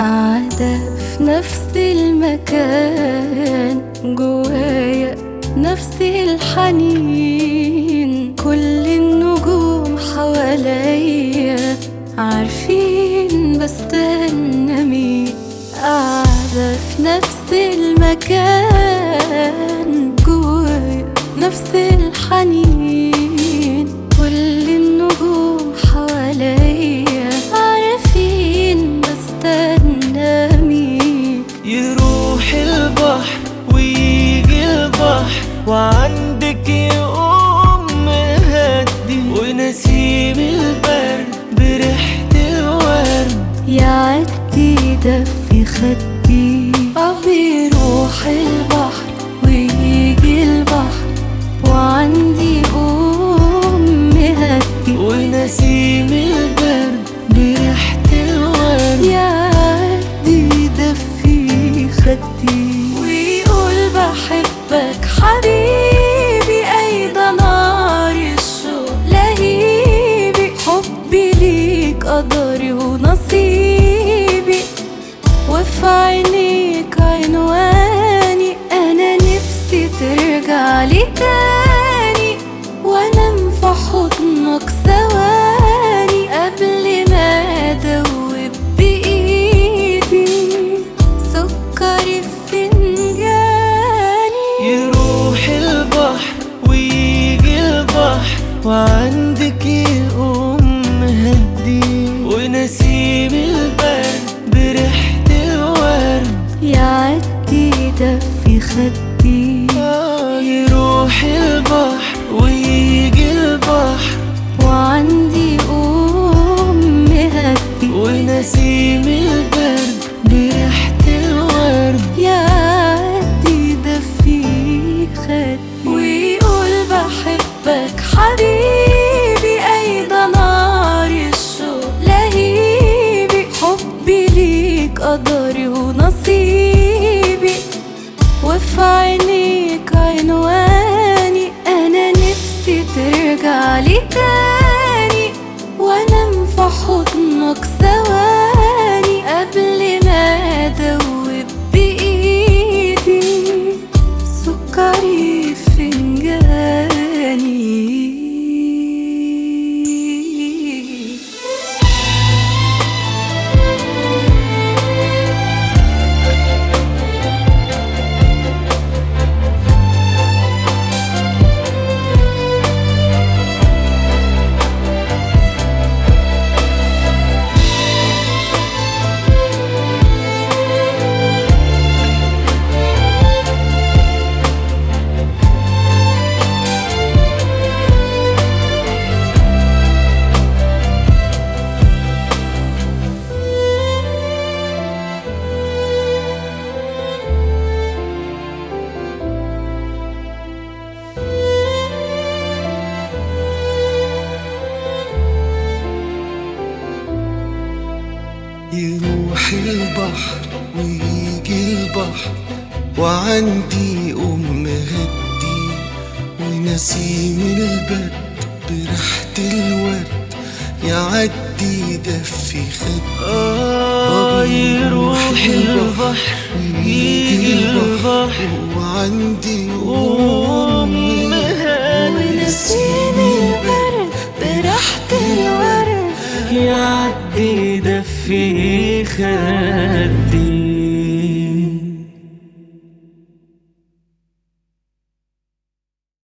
قاعدة في نفس المكان جوايا نفس الحنين كل النجوم حواليا عارفين بستنى مين قاعدة في نفس المكان جوايا نفس الحنين كل النجوم حواليا عارفين بستنى مين يروح البحر ويجي البحر وعندك يقوم مهدي ونسيم البرد بريحة الورد يعدي دفي خدي أو بيروح البحر ويجي البحر وعندي قوم مهدي ونسيم البرد بريحة الورد يعدي دفي خدي ويقول بحبك حبيبي أي ده نار الشوق لهيبي حبي ليك قدري ونصيبي وفي عينيك عنواني أنا نفسي ترجع لي تاني وأنام في حضنك ثواني قبل ما أدوب بإيدي سكري في فنجاني يروح البحر ويجي البحر وعندك يقوم مهدي ونسيم البرد بريحة الورد يعدي دفي خدي آه يروح البحر ويجي البحر وعندي قوم مهدي ونسيم البرد بريحة الورد يعدي دفي خدي ويقول بحبك حبيبي أي ده نار الشوق لهيبي حبي ليك قدري ونصيبي وفي عينيك عنواني أنا نفسي ترجع لي تاني وأنام في حضنك ثواني قبل ما أدوب بإيدي سكري في فنجاني يروح البحر ويجي البحر وعندي أم هدي ونسيم البرد بريحة الورد يعدي دفي خدي آه يروح البحر يجي البحر وعندي قوم أم مهدي ونسيم البرد بريحة الورد يعدي دفي خدي